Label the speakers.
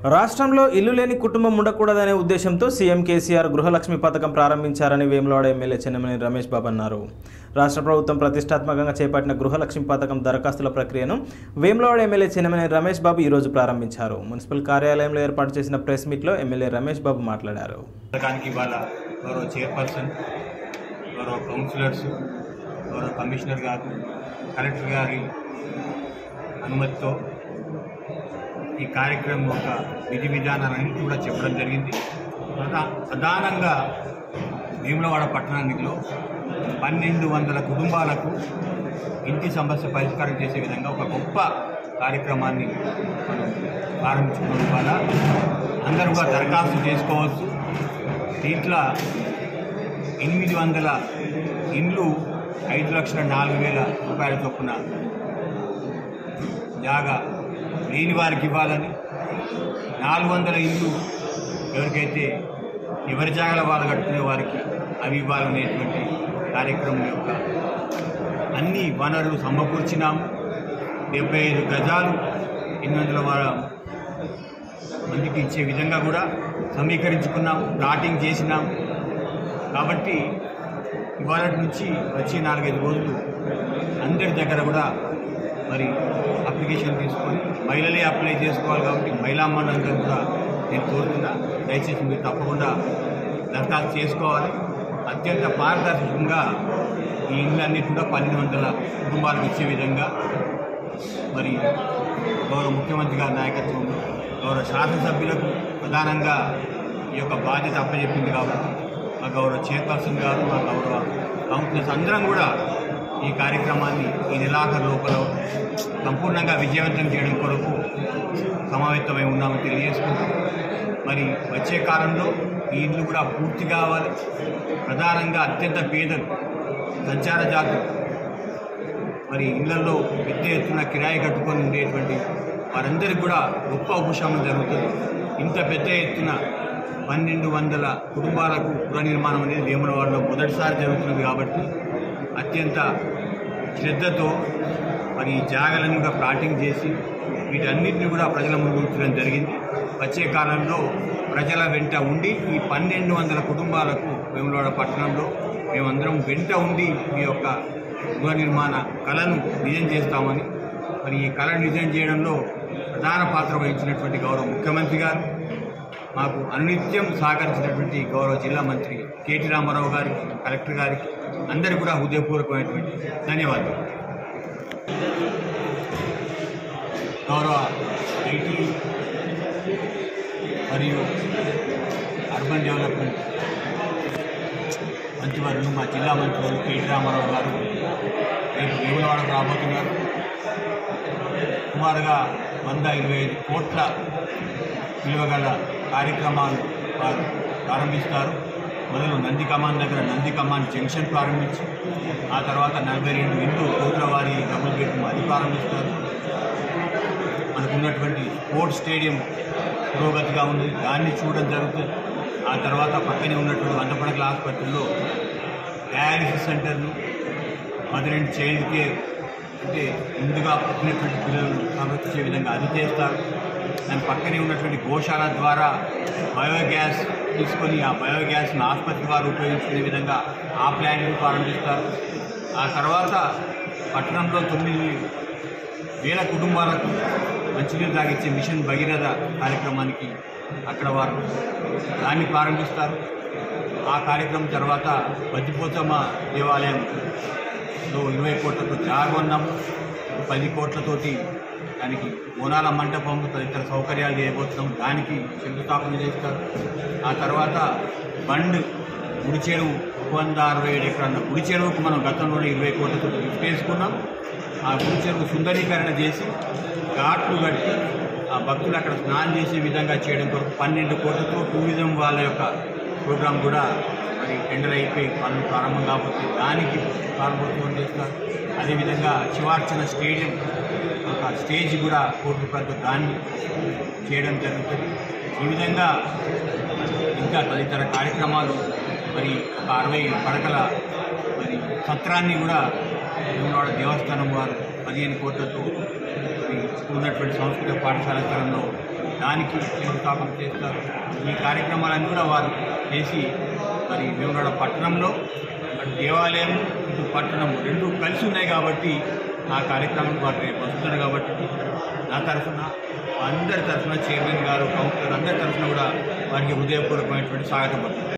Speaker 1: రాష్ట్రంలో ఇల్లు లేని కుటుంబం ఉండకూడదనే ఉద్దేశంతో సీఎం కేసీఆర్ గృహలక్ష్మి పథకం ప్రారంభించారని వేములవాడ ఎమ్మెల్యే చెన్నమనేని రమేష్ బాబు అన్నారు రాష్ట్ర ప్రభుత్వం ప్రతిష్టాత్మకంగా చేపట్టిన గృహలక్ష్మి పథకం దరఖాస్తుల ప్రక్రియను వేములవాడ ఎమ్మెల్యే చెన్నమనేని రమేష్ బాబు ఈరోజు ప్రారంభించారు మున్సిపల్ కార్యాలయంలో ఏర్పాటు చేసిన ప్రెస్ మీట్లో ఎమ్మెల్యే రమేష్ బాబు మాట్లాడారు
Speaker 2: పథకానికి ఇవాళ గౌరవ చైర్పర్సన్ గౌరవ కౌన్సిలర్స్ గౌరవ కమిషనర్ గారు కలెక్టర్ గారి అనుమతితో ఈ కార్యక్రమం యొక్క విధి విధానాలన్నింటి కూడా చెప్పడం జరిగింది ప్రధా- ప్రధానంగా భీములవాడ పట్టణానికిలో పన్నెండు వందల కుటుంబాలకు ఇంటి సమస్య పరిష్కారం చేసే విధంగా ఒక గొప్ప కార్యక్రమాన్ని మనం ప్రారంభించుకున్నాం ఇవాళ అందరూ కూడా దరఖాస్తు చేసుకోవచ్చు దీంట్లో ఎనిమిది వందల ఇండ్లు ఐదు లక్షల నాలుగు వేల రూపాయల చొప్పున జాగా లేని వారికి ఇవ్వాలని నాలుగు వందల ఇండ్లు ఎవరికైతే ఎవరి జాగాల వాళ్ళు కట్టుకునే వారికి అవి ఇవ్వాలనేటువంటి కార్యక్రమం యొక్క అన్ని వనరులు సమకూర్చినాము డెబ్బై ఐదు గజాలు ఎనిమిది వందల వార- మందికి ఇచ్చే విధంగా కూడా సమీకరించుకున్నాము ప్లాటింగ్ చేసినాము కాబట్టి ఇవాళ నుంచి వచ్చే నాలుగైదు రోజులు అందరి దగ్గర కూడా మరి అప్లికేషన్ తీసుకొని మహిళలే అప్లై చేసుకోవాలి కాబట్టి మహిళా మండలందరూ కూడా నేను కోరుతున్నా దయచేసి మీరు తప్పకుండా దరఖాస్తు చేసుకోవాలి అత్యంత పారదర్శకంగా ఈ ఇళ్ళన్నీ కూడా పన్నెండు వందల కుటుంబాలకు ఇచ్చే విధంగా మరి గౌరవ ముఖ్యమంత్రి గారి నాయకత్వంలో గౌరవ శాసనసభ్యులకు ప్రధానంగా ఈ యొక్క బాధ్యత అప్పచెప్పింది కాబట్టి మా గౌరవ చైర్పర్సన్ గారు మా గౌరవ కౌన్సిలర్స్ అందరం కూడా ఈ కార్యక్రమాన్ని ఈ నెలాఖరు లోపల సంపూర్ణంగా విజయవంతం చేయడం కొరకు సమావేశమై ఉన్నామని తెలియజేసుకుంటాం మరి వచ్చే కాలంలో ఈ ఇల్లు కూడా పూర్తి కావాలి ప్రధానంగా అత్యంత పేదలు సంచార జాతులు మరి ఇళ్లలో పెద్ద ఎత్తున కిరాయి కట్టుకొని ఉండేటువంటి వారందరికీ కూడా గొప్ప ఉపశమనం జరుగుతుంది ఇంత పెద్ద ఎత్తున పన్నెండు వందల కుటుంబాలకు గృహ నిర్మాణం అనేది వేములవాడలో మొదటిసారి జరుగుతున్నది కాబట్టి అత్యంత శ్రద్ధతో మరి ఈ జాగలను కూడా ప్లాటింగ్ చేసి వీటన్నిటిని కూడా ప్రజల ముందు ఉంచడం జరిగింది వచ్చే కాలంలో ప్రజల వెంట ఉండి ఈ పన్నెండు వందల కుటుంబాలకు వేములవాడ పట్టణంలో మేమందరం వెంట ఉండి ఈ యొక్క గృహ నిర్మాణ కళను నిజం చేస్తామని మరి ఈ కళను నిజం చేయడంలో ప్రధాన పాత్ర వహించినటువంటి గౌరవ ముఖ్యమంత్రి గారు మాకు అనునిత్యం సహకరించినటువంటి గౌరవ జిల్లా మంత్రి కేటీ రామారావు గారికి కలెక్టర్ గారికి అందరికీ కూడా హృదయపూర్వకమైనటువంటి ధన్యవాదాలు గౌరవ ఐటీ మరియు అర్బన్ డెవలప్మెంట్ మంత్రివర్యులు మా జిల్లా మంత్రివర్యులు కేటీ రామారావు గారు రేపు వేములవాడకు రాబోతున్నారు సుమారుగా వంద ఇరవై ఐదు కోట్ల విలువ గల కార్యక్రమాలు వారు ప్రారంభిస్తారు మొదలు నంది కమాన్ దగ్గర నంది కమాన్ జంక్షన్ ప్రారంభించి ఆ తర్వాత నలభై రెండు ఇండ్లు కోట్ల వారి డబుల్ బెడ్రూమ్ అది ప్రారంభిస్తారు మనకున్నటువంటి స్పోర్ట్స్ స్టేడియం పురోగతిగా ఉంది దాన్ని చూడడం జరుగుతుంది ఆ తర్వాత పక్కనే ఉన్నటువంటి వంద పడకల ఆసుపత్రిలో డయాలసిస్ సెంటర్ను మదర్ అండ్ చైల్డ్ కేర్ అంటే ముందుగా పుట్టినటువంటి పిల్లలను సంరక్షించే విధంగా అది చేస్తారు దాని పక్కనే ఉన్నటువంటి గోశాల ద్వారా బయోగ్యాస్ తీసుకొని ఆ బయోగ్యాస్ను ఆసుపత్రి వారు ఉపయోగించుకునే విధంగా ఆ ప్లాంట్ను ప్రారంభిస్తారు ఆ తర్వాత పట్టణంలో తొమ్మిది వేల కుటుంబాలకు మంచినీరు తాగిచ్చే మిషన్ భగీరథ కార్యక్రమానికి అక్కడ వారు దాన్ని ప్రారంభిస్తారు ఆ కార్యక్రమం తర్వాత బద్దిపోచమ్మ దేవాలయంలో ఇరవై కోట్లతో జాగొన్నాము పది కోట్లతోటి దానికి బోనాల మంటపం తదితర సౌకర్యాలు చేయబోతున్నాం దానికి శంకుస్థాపన చేస్తారు ఆ తర్వాత బండ్ గుడి చెరువు ఒక వంద అరవై ఏడు ఎకరాల గుడి చెరువుకు మనం గతంలోనే ఇరవై కోట్లతో గిఫ్ట్ వేసుకున్నాం ఆ గుడి చెరువు సుందరీకరణ చేసి ఘాట్లు కట్టి ఆ భక్తులు అక్కడ స్నానం చేసే విధంగా చేయడం కొరకు పన్నెండు కోట్లతో టూరిజం వాళ్ళ యొక్క ప్రోగ్రాం కూడా మరి టెండర్ అయిపోయి పనులు ప్రారంభం కాబట్టి దానికి ప్రారంభోత్సవం చేస్తారు అదేవిధంగా శివార్చన స్టేడియం ఒక స్టేజ్ కూడా కోటి రూపాయలతో దాన్ని చేయడం జరుగుతుంది ఈ విధంగా ఇంకా తదితర కార్యక్రమాలు మరి ఒక అరవై పడకల మరి సత్రాన్ని కూడా వేములవాడ దేవస్థానం వారు పదిహేను కోట్లతో మరి ఉన్నటువంటి సంస్కృత పాఠశాల స్థలంలో దానికి శంకుస్థాపన చేస్తారు ఈ కార్యక్రమాలన్నీ కూడా వారు చేసి మరి వేములవాడ పట్టణంలో అటు దేవాలయం ఇటు పట్టణం రెండు కలిసి ఉన్నాయి కాబట్టి ఆ కార్యక్రమం వారు రేపు వస్తున్నారు కాబట్టి నా తరఫున అందరి తరఫున చైర్మన్ గారు కౌన్సిలర్ అందరి తరఫున కూడా వారికి హృదయపూర్వకమైనటువంటి స్వాగతం పలుకుతున్నాను.